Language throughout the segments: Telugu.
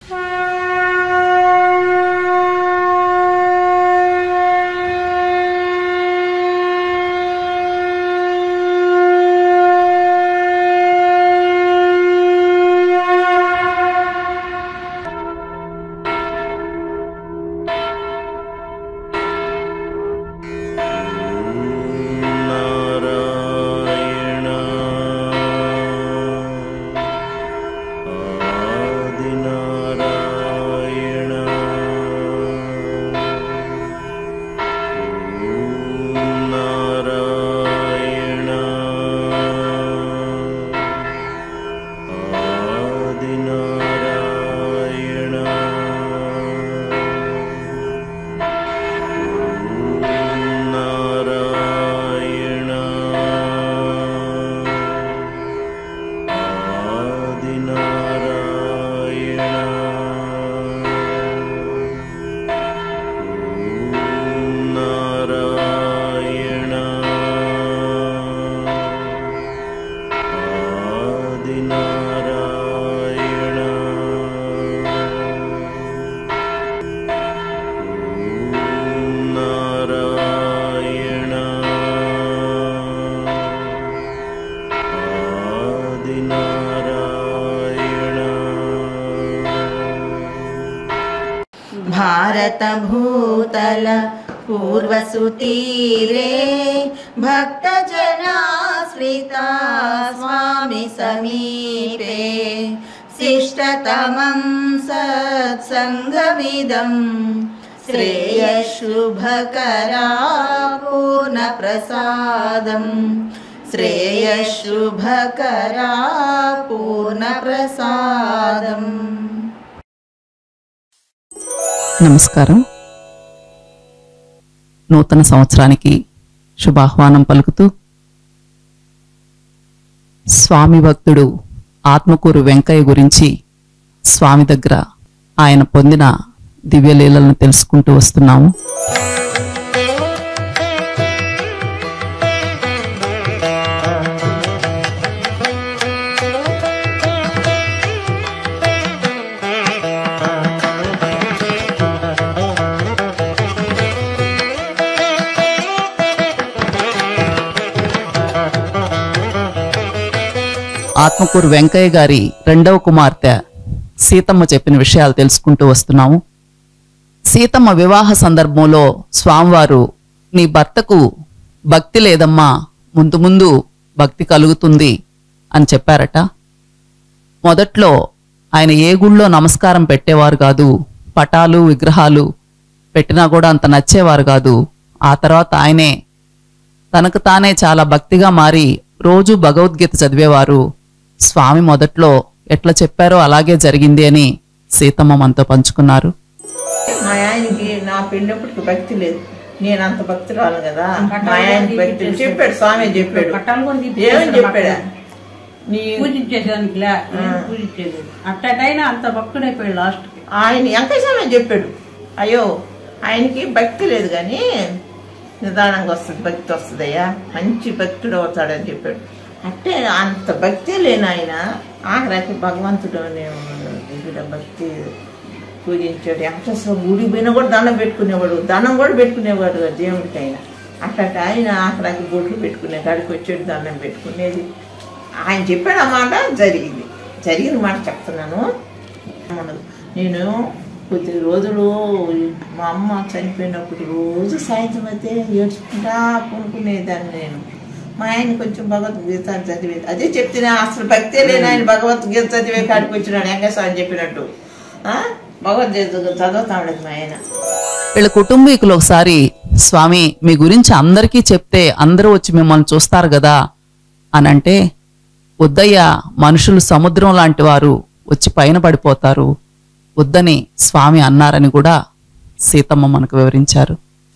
నారాయణ ఆదినారాయణ నారాయణ ఆదినారాయణ నారాయణ ఆదినారాయణ నారాయణ ఆదినారాయణ నారాయణ ఆదినారాయణ भारतभूतल पूर्वसुतीरे भक्तजनाश्रिता स्वामि समीपे शिष्टतमं सत्सङ्गमिदं श्रेयशुभकरा पूर्णप्रसादम् श्रेयशुभकरा पूर्णप्रसादम् నమస్కారం నూతన సంవత్సరానికి శుభాహ్వానం పలుకుతూ స్వామి భక్తుడు ఆత్మకూరు వెంకయ్య గురించి స్వామి దగ్గర ఆయన పొందిన దివ్యలీలను తెలుసుకుంటూ వస్తున్నాము ఆత్మకూరు వెంకయ్య గారి రెండవ కుమార్తె సీతమ్మ చెప్పిన విషయాలు తెలుసుకుంటూ వస్తున్నాము సీతమ్మ వివాహ సందర్భంలో స్వామివారు నీ భర్తకు భక్తి లేదమ్మా ముందు ముందు భక్తి కలుగుతుంది అని చెప్పారట మొదట్లో ఆయన ఏ గుళ్ళో నమస్కారం పెట్టేవారు కాదు పటాలు విగ్రహాలు పెట్టినా కూడా అంత నచ్చేవారు కాదు ఆ తర్వాత ఆయనే తనకు తానే చాలా భక్తిగా మారి రోజు భగవద్గీత చదివేవారు స్వామి మొదట్లో ఎట్లా చెప్పారో అలాగే జరిగింది అని సీతమ్మ మనతో పంచుకున్నారు మా ఆయనకి నా పెళ్ళప్పటికి భక్తి లేదు నేను అంత భక్తురాలు కదా మా ఆయనకి భక్తి లేదు. చెప్పాడు స్వామి చెప్పాడు పట్టాలు కూడా ఏమని తీపిచ్చేసాడు చెప్పాడా నీ పూజించేదానికి లే పూజించేది అట్టటైనా అంత భక్తుడైపోయాడు లాస్ట్ కి ఆయన వెంకయ్య స్వామి చెప్పాడు అయ్యో ఆయనకి భక్తి లేదు కానీ నిదానంగా వస్తుంది భక్తి వస్తుందయ్యా మంచి భక్తుడు అవుతాడని చెప్పాడు అంటే అంత భక్తి లేని ఆయన ఆఖరికి భగవంతుడు అనే ఇక్కడ భక్తి పూజించాడు వెంకటేశ్వర గుడి పోయినా కూడా దండం పెట్టుకునేవాడు దండం కూడా పెట్టుకునేవాడు ఆ దేవుడికి ఆయన అట్లా ఆయన ఆఖరికి బొట్లు పెట్టుకునే కాడికి వచ్చాడు దండం పెట్టుకునేది ఆయన చెప్పాడు ఆ మాట జరిగింది జరిగిన మాట చెప్తున్నాను మనకు నేను కొద్ది రోజులు మా అమ్మ చనిపోయినప్పుడు రోజు సాయంత్రం అయితే ఏడ్చుకుంటా కొనుక్కునేదాన్ని నేను మా ఆయన కొంచెం భగవద్గీత చదివేది అదే చెప్తున్నా అసలు భక్తే లేని ఆయన భగవద్గీత చదివే కాడికి వచ్చినాడు వెంకటేశ్వర అని చెప్పినట్టు ఆ? భగవద్గీత చదువుతా ఉండదు మా ఆయన వీళ్ళ కుటుంబీకులు ఒకసారి స్వామి మీ గురించి అందరికీ చెప్తే అందరూ వచ్చి మిమ్మల్ని చూస్తారు కదా అని అంటే వద్దయ్య మనుషులు సముద్రం లాంటి వారు వచ్చి పైన పడిపోతారు వద్దని స్వామి అన్నారని కూడా సీతమ్మ మనకు వివరించారు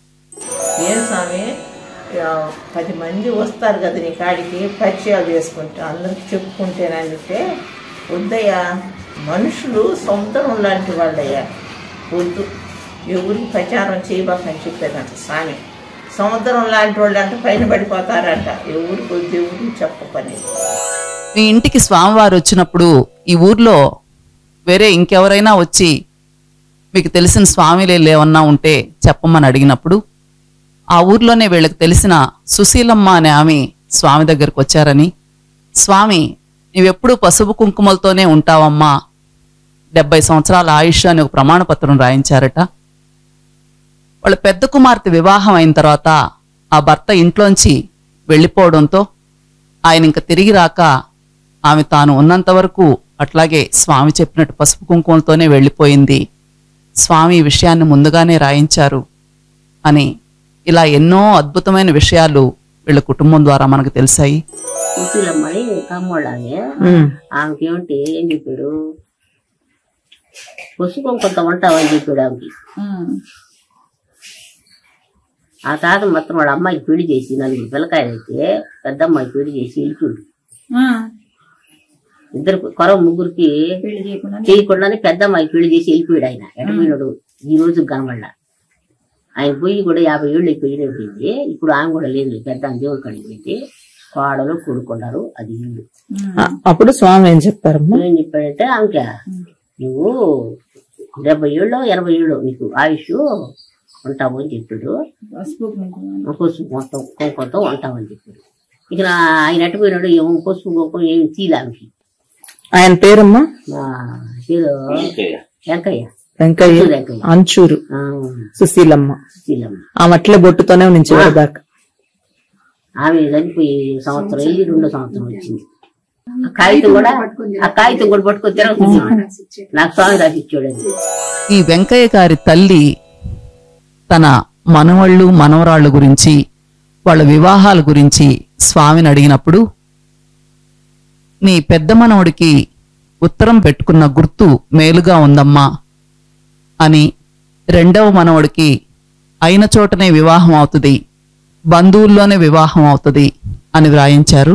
ఏం స్వామి ఆ, పది మంది వస్తారు కదా నీ కాడికి పరిచయాలు చేసుకుంటా అందరికి చెప్పుకుంటేనంటే వద్దయ్యా మనుషులు సముద్రం లాంటి వాళ్ళయ్యా వద్దు ఎవరికి ప్రచారం చేయబాకని చెప్పారంట స్వామి సముద్రం లాంటి వాళ్ళు అంటే పైన పడిపోతారంట ఎవరికి వద్దు ఎవరికి చెప్పపని మీ ఇంటికి స్వామివారు వచ్చినప్పుడు ఈ ఊర్లో వేరే ఇంకెవరైనా వచ్చి మీకు తెలిసిన స్వామిలే లేవన్నా ఉంటే చెప్పమని అడిగినప్పుడు ఆ ఊర్లోనే వీళ్ళకి తెలిసిన సుశీలమ్మ అనే ఆమె స్వామి దగ్గరకు వచ్చారని స్వామి నీవెప్పుడూ పసుపు కుంకుమలతోనే ఉంటావమ్మా డెబ్బై సంవత్సరాల ఆయుష్ అని ఒక ప్రమాణపత్రం రాయించారట వాళ్ళ పెద్ద కుమార్తె వివాహం అయిన తర్వాత ఆ భర్త ఇంట్లోంచి వెళ్ళిపోవడంతో ఆయన ఇంక తిరిగి రాక ఆమె తాను ఉన్నంత వరకు అట్లాగే స్వామి చెప్పినట్టు పసుపు కుంకుమలతోనే వెళ్ళిపోయింది స్వామి ఈ విషయాన్ని ముందుగానే రాయించారు అని ఇలా ఎన్నో అద్భుతమైన విషయాలు వీళ్ళ కుటుంబం ద్వారా మనకు తెలిసాయి సుశీలమ్మని కమ్మోళ్ళామె ఆమెకి ఏమిటి ఏం చెప్పాడు పసుపు కొంత ఉంటావని చెప్పాడు ఆమెకి ఆ తాత మొత్తం వాళ్ళ అమ్మాయికి పెళ్లి చేసి నలుగురు పిల్లకాయలు అయితే పెద్ద అమ్మాయి పెళ్లి చేసి వెళ్ళిపోయాడు ఇద్దరు కొర ముగ్గురికి చేయకుండానే పెద్ద అమ్మాయి పెళ్లి చేసి వెళ్ళిపోయాడు ఆయన ఎడపోయినాడు ఈ రోజు కనబడ్డా ఆయన పోయి కూడా యాభై ఏళ్ళు అయిపోయినట్టుంది ఇప్పుడు ఆమె కూడా లేదు పెద్ద ఆమె దేవుడు కడిగి పెట్టి కోడలు కొడుకున్నారు అది ఇల్లు అప్పుడు స్వామి ఏం చెప్పారమ్మా ఏం చెప్పాడంటే ఆమెకి నువ్వు డెబ్బై ఏళ్ళు ఎనభై ఏళ్ళు నీకు ఆయుష్ ఉంటావు అని చెప్పాడు పసుపు మొత్తం కుంకుమతో ఉంటావు అని చెప్పాడు ఇక నా- ఆయన అట్టుపోయినాడు ఏమో పసుపు కుంకుమ ఏమి తీలే ఆమెకి ఆయన పేరమ్మా మా పేరు వెంకయ్య వెంకయ్య వెంకయ్య అంచూరు ఆ, సుశీలమ్మ సుశీలమ్మ ఆమె అట్లే బొట్టుతోనే ఉంది చివరి దాకా ఆమె చనిపోయి సంవత్సరం వెళ్ళి రెండో సంవత్సరం వచ్చింది ఆ కాగితం కూడా ఆ కాగితం కూడా పట్టుకొని తిరుగుతుంది నాకు స్వామి రాసి ఇచ్చాడు అది ఈ వెంకయ్య గారి తల్లి తన మనవళ్ళు మనవరాళ్ళు గురించి వాళ్ళ వివాహాల గురించి స్వామిని అడిగినప్పుడు నీ పెద్ద మనవడికి ఉత్తరం పెట్టుకున్న గుర్తు మేలుగా ఉందమ్మా అని రెండవ మనవడికి అయిన చోటనే వివాహం అవుతుంది బంధువుల్లోనే వివాహం అవుతుంది అని వ్రాయించారు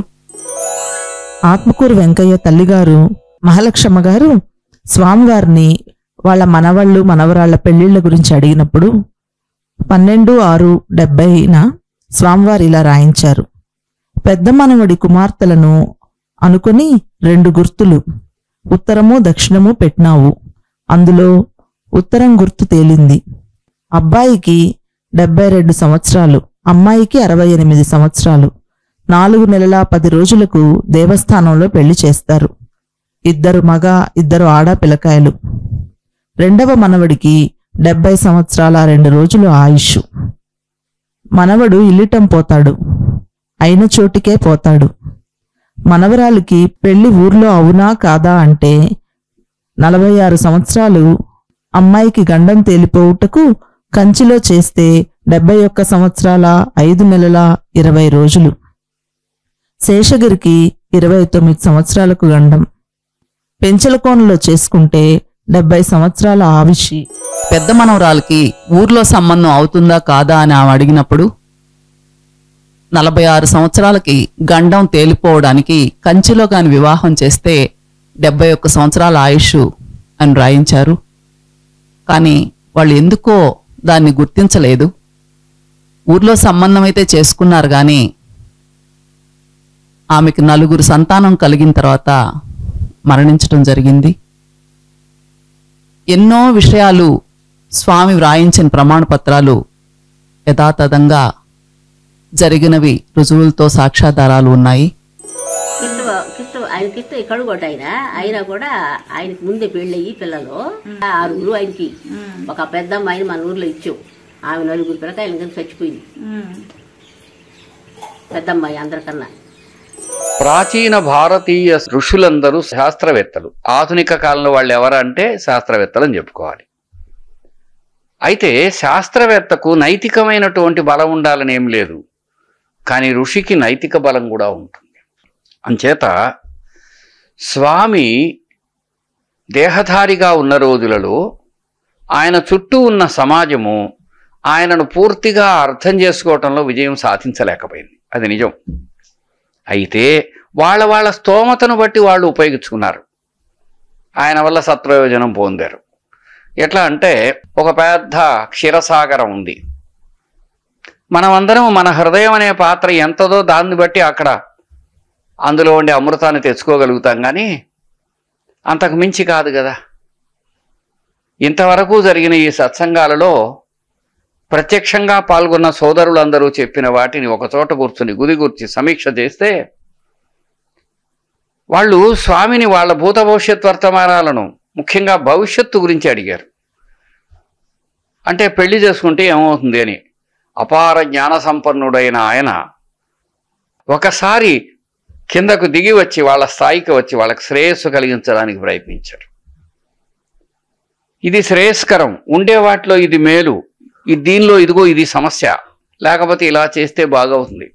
ఆత్మకూరు వెంకయ్య తల్లిగారు మహాలక్ష్మ గారు స్వామివారిని వాళ్ళ మనవళ్ళు మనవరాళ్ల పెళ్లిళ్ల గురించి అడిగినప్పుడు పన్నెండు ఆరు డెబ్బైన స్వామివారు ఇలా రాయించారు పెద్ద మనవడి కుమార్తెలను అనుకుని రెండు గుర్తులు ఉత్తరము దక్షిణము పెట్టినావు అందులో ఉత్తరం గుర్తు తేలింది అబ్బాయికి డెబ్బై రెండు సంవత్సరాలు అమ్మాయికి అరవై ఎనిమిది సంవత్సరాలు నాలుగు నెలల పది రోజులకు దేవస్థానంలో పెళ్లి చేస్తారు ఇద్దరు మగ ఇద్దరు ఆడ పిల్లకాయలు రెండవ మనవడికి డెబ్బై సంవత్సరాల రెండు రోజులు ఆయుష్ మనవడు ఇల్లిటం పోతాడు అయిన చోటికే పోతాడు మనవరాలికి పెళ్లి ఊర్లో అవునా కాదా అంటే నలభై ఆరు సంవత్సరాలు అమ్మాయికి గండం తేలిపోవుటకు కంచిలో చేస్తే డెబ్బై ఒక్క సంవత్సరాల ఐదు నెలల ఇరవై రోజులు శేషగిరికి ఇరవై తొమ్మిది సంవత్సరాలకు గండం పెంచలకోనలో చేసుకుంటే డెబ్బై సంవత్సరాల ఆవిషి పెద్ద మనవరాలకి ఊర్లో సంబంధం అవుతుందా కాదా అని ఆమె అడిగినప్పుడు నలభై ఆరు సంవత్సరాలకి గండం తేలిపోవడానికి కంచిలో కాని వివాహం చేస్తే డెబ్బై ఒక్క సంవత్సరాల ఆయుష్ అని రాయించారు కానీ వాళ్ళు ఎందుకో దాన్ని గుర్తించలేదు ఊర్లో సంబంధం అయితే చేసుకున్నారు కానీ ఆమెకు నలుగురు సంతానం కలిగిన తర్వాత మరణించడం జరిగింది ఎన్నో విషయాలు స్వామి వ్రాయించిన ప్రమాణ పత్రాలు యథాతథంగా జరిగినవి రుజువులతో సాక్ష్యాధారాలు ఉన్నాయి కిష్ట కిష్ట ఆయన కిష్ట కడుగొట్ట ఆయన అయినా కూడా ఆయనకి ముందే పెళ్ళయి పిల్లలు ఆరుగురు ఆయనకి ఒక పెద్ద అమ్మాయిని మన ఊర్లో ఇచ్చాం ఆమె నలుగురు పిల్లకాయలు కలిసి చచ్చిపోయింది పెద్ద అమ్మాయి అందరికన్నా ప్రాచీన భారతీయ ఋషులందరూ శాస్త్రవేత్తలు ఆధునిక కాలంలో వాళ్ళు ఎవరంటే శాస్త్రవేత్తలు అని చెప్పుకోవాలి అయితే శాస్త్రవేత్తకు నైతికమైనటువంటి బలం ఉండాలని ఏం లేదు కానీ ఋషికి నైతిక బలం కూడా ఉంటుంది అంచేత స్వామి దేహధారిగా ఉన్న రోజులలో ఆయన చుట్టూ ఉన్న సమాజము ఆయనను పూర్తిగా అర్థం చేసుకోవటంలో విజయం సాధించలేకపోయింది అది నిజం అయితే వాళ్ళ వాళ్ళ స్తోమతను బట్టి వాళ్ళు ఉపయోగించుకున్నారు ఆయన వల్ల సత్ప్రయోజనం పొందారు ఎట్లా అంటే ఒక పెద్ద క్షీరసాగరం ఉంది మనమందరం మన హృదయం అనే పాత్ర ఎంతదో దాన్ని బట్టి అక్కడ అందులో ఉండే అమృతాన్ని తెచ్చుకోగలుగుతాం కానీ అంతకు మించి కాదు కదా ఇంతవరకు జరిగిన ఈ సత్సంగాలలో ప్రత్యక్షంగా పాల్గొన్న సోదరులందరూ చెప్పిన వాటిని ఒకచోట కూర్చుని గుదిగూర్చి సమీక్ష చేస్తే వాళ్ళు స్వామిని వాళ్ళ భూత భవిష్యత్ వర్తమానాలను ముఖ్యంగా భవిష్యత్తు గురించి అడిగారు అంటే పెళ్లి చేసుకుంటే ఏమవుతుంది అని అపార జ్ఞాన సంపన్నుడైన ఆయన ఒకసారి కిందకు దిగి వచ్చి వాళ్ళ స్థాయికి వచ్చి వాళ్ళకి శ్రేయస్సు కలిగించడానికి ప్రయత్నించారు ఇది శ్రేయస్కరం ఉండే వాటిలో ఇది మేలు ఇది దీనిలో ఇదిగో ఇది సమస్య లేకపోతే ఇలా చేస్తే బాగవుతుంది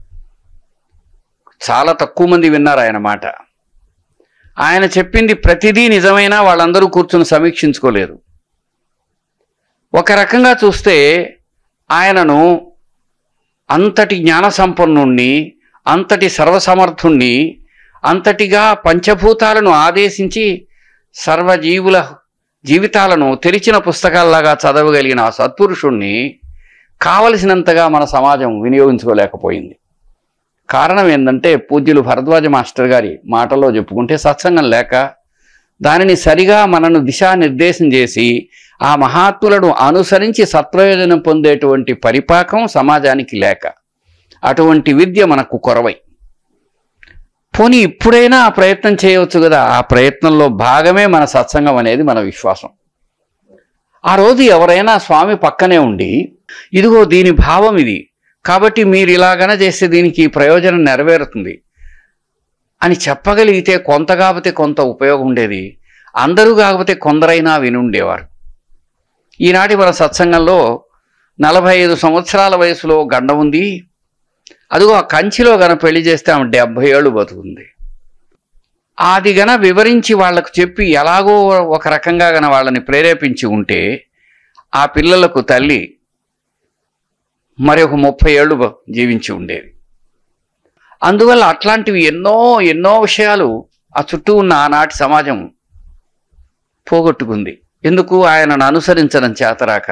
చాలా తక్కువ మంది విన్నారు ఆయన మాట ఆయన చెప్పింది ప్రతిదీ నిజమైనా వాళ్ళందరూ కూర్చుని సమీక్షించుకోలేరు ఒక రకంగా చూస్తే ఆయనను అంతటి జ్ఞాన సంపన్నుణ్ణి అంతటి సర్వసమర్థుణ్ణి అంతటిగా పంచభూతాలను ఆదేశించి సర్వజీవుల జీవితాలను తెరిచిన పుస్తకాల్లాగా చదవగలిగిన ఆ సత్పురుషుణ్ణి కావలసినంతగా మన సమాజం వినియోగించుకోలేకపోయింది కారణం ఏంటంటే పూజ్యులు భరద్వాజ మాస్టర్ గారి మాటలో చెప్పుకుంటే సత్సంగం లేక దానిని సరిగా మనను దిశానిర్దేశం చేసి ఆ మహాత్ములను అనుసరించి సత్ప్రయోజనం పొందేటువంటి పరిపాకం సమాజానికి లేక అటువంటి విద్య మనకు కొరవై పోనీ ఇప్పుడైనా ఆ ప్రయత్నం చేయవచ్చు కదా ఆ ప్రయత్నంలో భాగమే మన సత్సంగం అనేది మన విశ్వాసం ఆ రోజు ఎవరైనా స్వామి పక్కనే ఉండి ఇదిగో దీని భావం ఇది కాబట్టి మీరు ఇలాగన చేస్తే దీనికి ఈ ప్రయోజనం నెరవేరుతుంది అని చెప్పగలిగితే కొంత కాకపోతే కొంత ఉపయోగం ఉండేది అందరూ కాకపోతే కొందరైనా వినుండేవారు ఈనాటి మన సత్సంగంలో నలభై ఐదు సంవత్సరాల వయసులో గండ ఉంది అదిగో ఆ కంచిలో గన పెళ్లి చేస్తే ఆమె డెబ్భై ఏళ్ళు బతుకుంది అది గన వివరించి వాళ్లకు చెప్పి ఎలాగో ఒక రకంగా గన వాళ్ళని ప్రేరేపించి ఉంటే ఆ పిల్లలకు తల్లి మరి ఒక ముప్పై ఏళ్ళు బ- జీవించి ఉండేది అందువల్ల అట్లాంటివి ఎన్నో ఎన్నో విషయాలు ఆ చుట్టూ ఉన్న ఆనాటి సమాజం పోగొట్టుకుంది ఎందుకు ఆయనను అనుసరించడం చేతరాక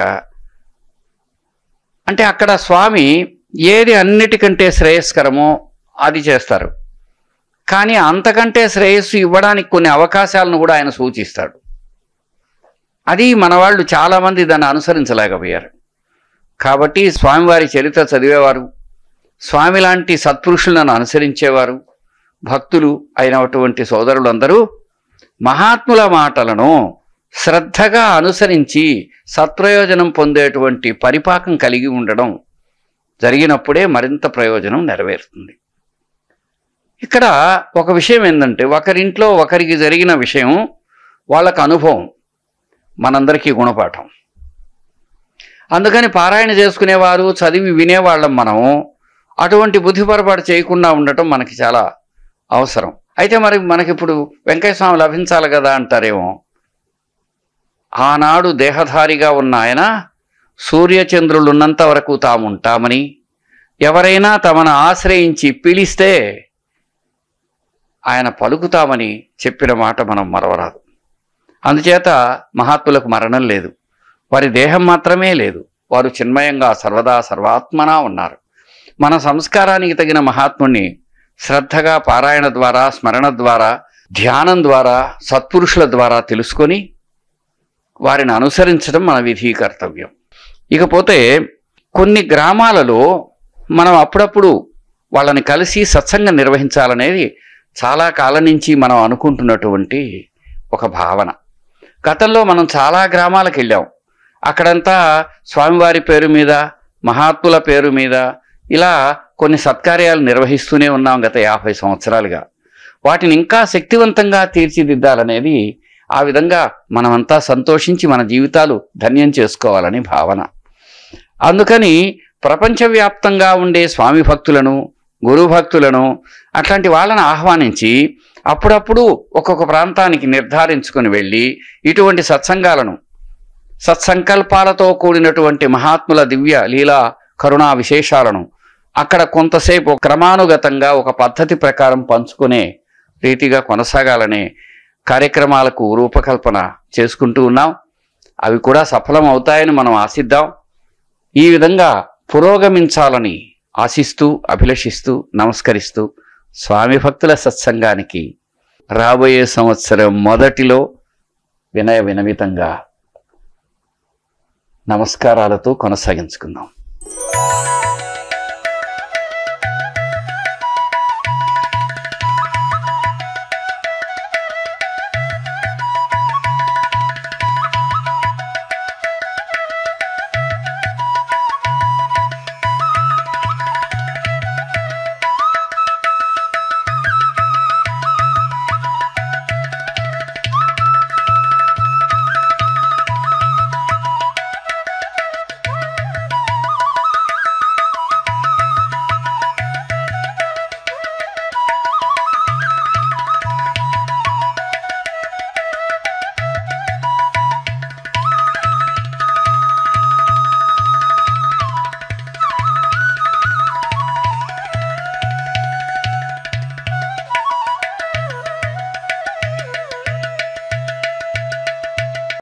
అంటే అక్కడ స్వామి ఏది అన్నిటికంటే శ్రేయస్కరమో అది చేస్తారు కానీ అంతకంటే శ్రేయస్సు ఇవ్వడానికి కొన్ని అవకాశాలను కూడా ఆయన సూచిస్తాడు అది మన వాళ్ళు చాలామంది దాన్ని అనుసరించలేకపోయారు కాబట్టి స్వామివారి చరిత్ర చదివేవారు స్వామి లాంటి సత్పురుషులను అనుసరించేవారు భక్తులు అయినటువంటి సోదరులందరూ మహాత్ముల మాటలను శ్రద్ధగా అనుసరించి సత్ప్రయోజనం పొందేటువంటి పరిపాకం కలిగి ఉండడం జరిగినప్పుడే మరింత ప్రయోజనం నెరవేరుతుంది ఇక్కడ ఒక విషయం ఏంటంటే ఒకరింట్లో ఒకరికి జరిగిన విషయం వాళ్ళకు అనుభవం మనందరికీ గుణపాఠం అందుకని పారాయణ చేసుకునేవారు చదివి వినేవాళ్ళం మనం అటువంటి బుద్ధి పొరపాటు చేయకుండా ఉండటం మనకి చాలా అవసరం అయితే మరి మనకిప్పుడు వెంకయ్య స్వామి లభించాలి కదా అంటారేమో ఆనాడు దేహధారిగా ఉన్న ఆయన సూర్యచంద్రులు ఉన్నంత వరకు తాము ఉంటామని ఎవరైనా తమను ఆశ్రయించి పిలిస్తే ఆయన పలుకుతామని చెప్పిన మాట మనం మరవరాదు అందుచేత మహాత్ములకు మరణం లేదు వారి దేహం మాత్రమే లేదు వారు చిన్మయంగా సర్వదా సర్వాత్మనా ఉన్నారు మన సంస్కారానికి తగిన మహాత్ముణ్ణి శ్రద్ధగా పారాయణ ద్వారా స్మరణ ద్వారా ధ్యానం ద్వారా సత్పురుషుల ద్వారా తెలుసుకొని వారిని అనుసరించడం మన విధి కర్తవ్యం ఇకపోతే కొన్ని గ్రామాలలో మనం అప్పుడప్పుడు వాళ్ళని కలిసి సత్సంగం నిర్వహించాలనేది చాలా కాలం నుంచి మనం అనుకుంటున్నటువంటి ఒక భావన గతంలో మనం చాలా గ్రామాలకు వెళ్ళాం అక్కడంతా స్వామివారి పేరు మీద మహాత్ముల పేరు మీద ఇలా కొన్ని సత్కార్యాలు నిర్వహిస్తూనే ఉన్నాం గత యాభై సంవత్సరాలుగా వాటిని ఇంకా శక్తివంతంగా తీర్చిదిద్దాలనేది ఆ విధంగా మనమంతా సంతోషించి మన జీవితాలు ధన్యం చేసుకోవాలని భావన అందుకని ప్రపంచవ్యాప్తంగా ఉండే స్వామి భక్తులను గురు భక్తులను అట్లాంటి వాళ్ళని ఆహ్వానించి అప్పుడప్పుడు ఒక్కొక్క ప్రాంతానికి నిర్ధారించుకొని వెళ్ళి ఇటువంటి సత్సంగాలను సత్సంకల్పాలతో కూడినటువంటి మహాత్ముల దివ్య లీలా కరుణా విశేషాలను అక్కడ కొంతసేపు క్రమానుగతంగా ఒక పద్ధతి ప్రకారం పంచుకునే రీతిగా కొనసాగాలనే కార్యక్రమాలకు రూపకల్పన చేసుకుంటూ ఉన్నాం అవి కూడా సఫలం అవుతాయని మనం ఆశిద్దాం ఈ విధంగా పురోగమించాలని ఆశిస్తూ అభిలషిస్తూ నమస్కరిస్తూ స్వామి భక్తుల సత్సంగానికి రాబోయే సంవత్సరం మొదటిలో వినయ వినమితంగా నమస్కారాలతో కొనసాగించుకుందాం